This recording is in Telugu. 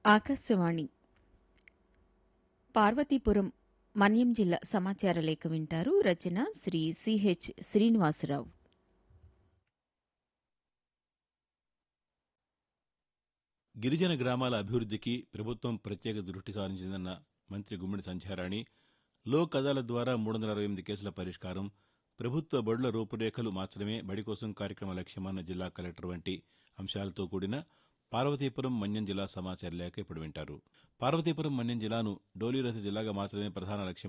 ఆకాశవాణి పార్వతీపురం మన్యం జిల్లా సమాచార లేఖ వింటారు రచన శ్రీ సిహెచ్ శ్రీనివాసరావు గిరిజన గ్రామాల అభివృద్ధికి ప్రభుత్వం ప్రత్యేక దృష్టి సారించిందన్న మంత్రి గుమ్మిడి సంధ్యారాణి లోక్ అదాలత్ ద్వారా మూడు వందల అరవై ఎనిమిది కేసుల పరిష్కారం ప్రభుత్వ బడుల రూపురేఖలు మార్చడమే బడి కోసం కార్యక్రమ లక్ష్యమన్న జిల్లా కలెక్టర్ వంటి అంశాలతో కూడిన పార్వతీపురం మన్యం జిల్లా సమాచార లేఖ ఇప్పుడు వింటారు పార్వతీపురం మన్యం జిల్లాను డోలీరథ జిల్లాగా మార్చడమే ప్రధాన లక్ష్యం